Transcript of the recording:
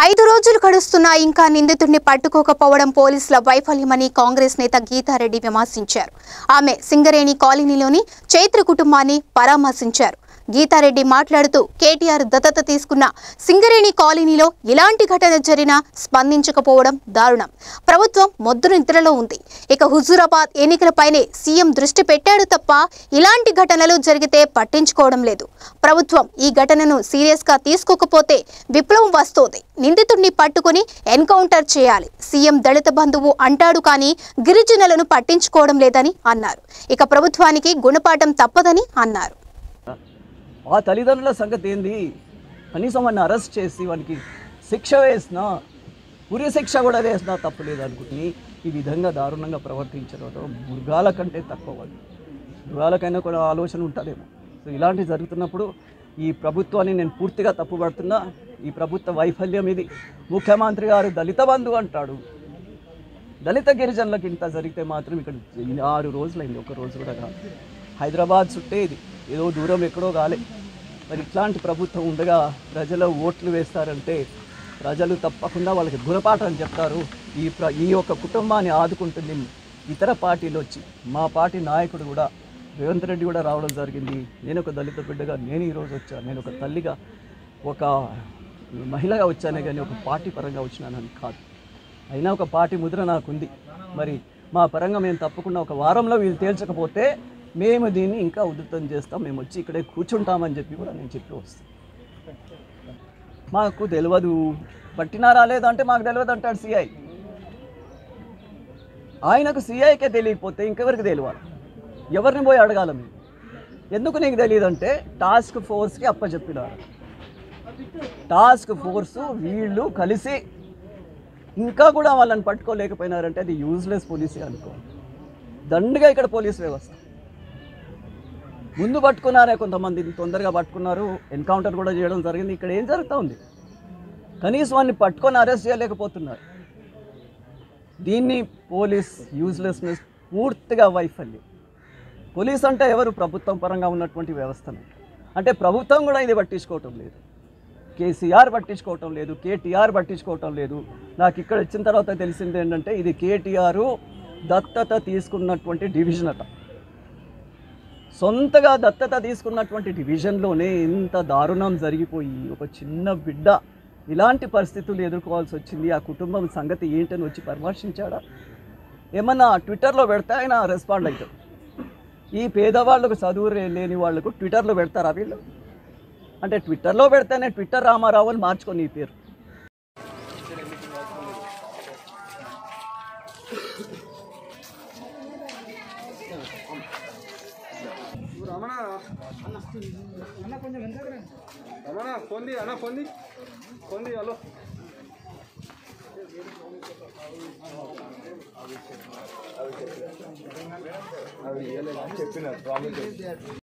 ఐదు రోజులు గడుస్తున్నా ఇంకా నిందితుడిని పట్టుకోకపోవడం పోలీసుల వైఫల్యమని కాంగ్రెస్ నేత గీతారెడ్డి విమర్శించారు ఆమె సింగరేణి కాలనీలోని చైత్ర కుటుంబాన్ని పరామర్శించారు గీతారెడ్డి మాట్లాడుతూ కేటీఆర్ దత్తత తీసుకున్న సింగరేణి కాలనీలో ఇలాంటి ఘటన జరిగినా స్పందించకపోవడం దారుణం ప్రభుత్వం మొద్దు నిద్రలో ఉంది ఇక హుజూరాబాద్ ఎన్నికలపైనే సీఎం దృష్టి పెట్టాడు తప్ప ఇలాంటి ఘటనలు జరిగితే పట్టించుకోవడం లేదు ప్రభుత్వం ఈ ఘటనను సీరియస్ గా తీసుకోకపోతే విప్లవం వస్తోంది నిందితుడిని పట్టుకుని ఎన్కౌంటర్ చేయాలి సీఎం దళిత బంధువు అంటాడు కానీ గిరిజనులను పట్టించుకోవడం లేదని అన్నారు ఇక ప్రభుత్వానికి గుణపాఠం తప్పదని అన్నారు ఆ తల్లిదండ్రుల సంగతి ఏంది కనీసం వాడిని అరెస్ట్ చేసి వానికి శిక్ష వేసినా ఉరి శిక్ష కూడా వేసినా తప్పులేదు అనుకుని ఈ విధంగా దారుణంగా ప్రవర్తించడం మృగాల కంటే తక్కువ వాళ్ళు మృగాలకైనా కూడా ఆలోచన ఉంటుందేమో సో ఇలాంటివి జరుగుతున్నప్పుడు ఈ ప్రభుత్వాన్ని నేను పూర్తిగా తప్పుపడుతున్నా ఈ ప్రభుత్వ వైఫల్యం ఇది ముఖ్యమంత్రి గారు దళిత బంధు అంటాడు దళిత గిరిజనులకు ఇంత జరిగితే మాత్రం ఇక్కడ ఇన్ని ఆరు రోజులైంది ఒక రోజు కూడా కాదు హైదరాబాద్ చుట్టే ఇది ఏదో దూరం ఎక్కడో కాలే మరి ఇట్లాంటి ప్రభుత్వం ఉండగా ప్రజలు ఓట్లు వేస్తారంటే ప్రజలు తప్పకుండా వాళ్ళకి గుణపాఠం చెప్తారు ఈ ప్ర ఈ యొక్క కుటుంబాన్ని ఆదుకుంటుంది ఇతర పార్టీలు వచ్చి మా పార్టీ నాయకుడు కూడా రేవంత్ రెడ్డి కూడా రావడం జరిగింది నేను ఒక దళిత బిడ్డగా నేను ఈరోజు వచ్చాను నేను ఒక తల్లిగా ఒక మహిళగా వచ్చానే కానీ ఒక పార్టీ పరంగా వచ్చినానని కాదు అయినా ఒక పార్టీ ముద్ర నాకుంది మరి మా పరంగా మేము తప్పకుండా ఒక వారంలో వీళ్ళు తేల్చకపోతే మేము దీన్ని ఇంకా ఉధృతం చేస్తాం మేము వచ్చి ఇక్కడే కూర్చుంటామని చెప్పి కూడా నేను చెప్పి వస్తాను మాకు తెలియదు పట్టినారా లేదంటే మాకు తెలియదు అంటాడు సిఐ ఆయనకు సిఐకే తెలియకపోతే ఇంకెవరికి తెలియాలి ఎవరిని పోయి అడగాల మేము ఎందుకు నీకు తెలియదంటే టాస్క్ ఫోర్స్కి అప్పచెప్పినారు టాస్క్ ఫోర్స్ వీళ్ళు కలిసి ఇంకా కూడా వాళ్ళని పట్టుకోలేకపోయినారంటే అది యూజ్లెస్ పోలీసే అనుకో దండుగా ఇక్కడ పోలీస్ వ్యవస్థ ముందు పట్టుకున్నారే కొంతమంది తొందరగా పట్టుకున్నారు ఎన్కౌంటర్ కూడా చేయడం జరిగింది ఇక్కడ ఏం జరుగుతూ ఉంది కనీసం వాడిని పట్టుకొని అరెస్ట్ చేయలేకపోతున్నారు దీన్ని పోలీస్ యూజ్లెస్నెస్ పూర్తిగా వైఫల్యం పోలీస్ అంటే ఎవరు ప్రభుత్వం పరంగా ఉన్నటువంటి వ్యవస్థను అంటే ప్రభుత్వం కూడా ఇది పట్టించుకోవటం లేదు కేసీఆర్ పట్టించుకోవటం లేదు కేటీఆర్ పట్టించుకోవటం లేదు నాకు ఇక్కడ వచ్చిన తర్వాత తెలిసింది ఏంటంటే ఇది కేటీఆర్ దత్తత తీసుకున్నటువంటి డివిజన్ అట సొంతగా దత్తత తీసుకున్నటువంటి డివిజన్లోనే ఇంత దారుణం జరిగిపోయి ఒక చిన్న బిడ్డ ఇలాంటి పరిస్థితులు ఎదుర్కోవాల్సి వచ్చింది ఆ కుటుంబం సంగతి ఏంటని వచ్చి పరామర్శించాడా ఏమన్నా ట్విట్టర్లో పెడితే ఆయన రెస్పాండ్ అవుతాడు ఈ పేదవాళ్ళకు చదువు రే- లేని వాళ్ళకు ట్విట్టర్లో పెడతారా వీళ్ళు అంటే ట్విట్టర్లో పెడితేనే ట్విట్టర్ రామారావు అని మార్చుకొని ఈ పేరు రమణ రమణ పొంది అన్న పొంది పొంది హలో అవి చెప్పిన ప్రామిస్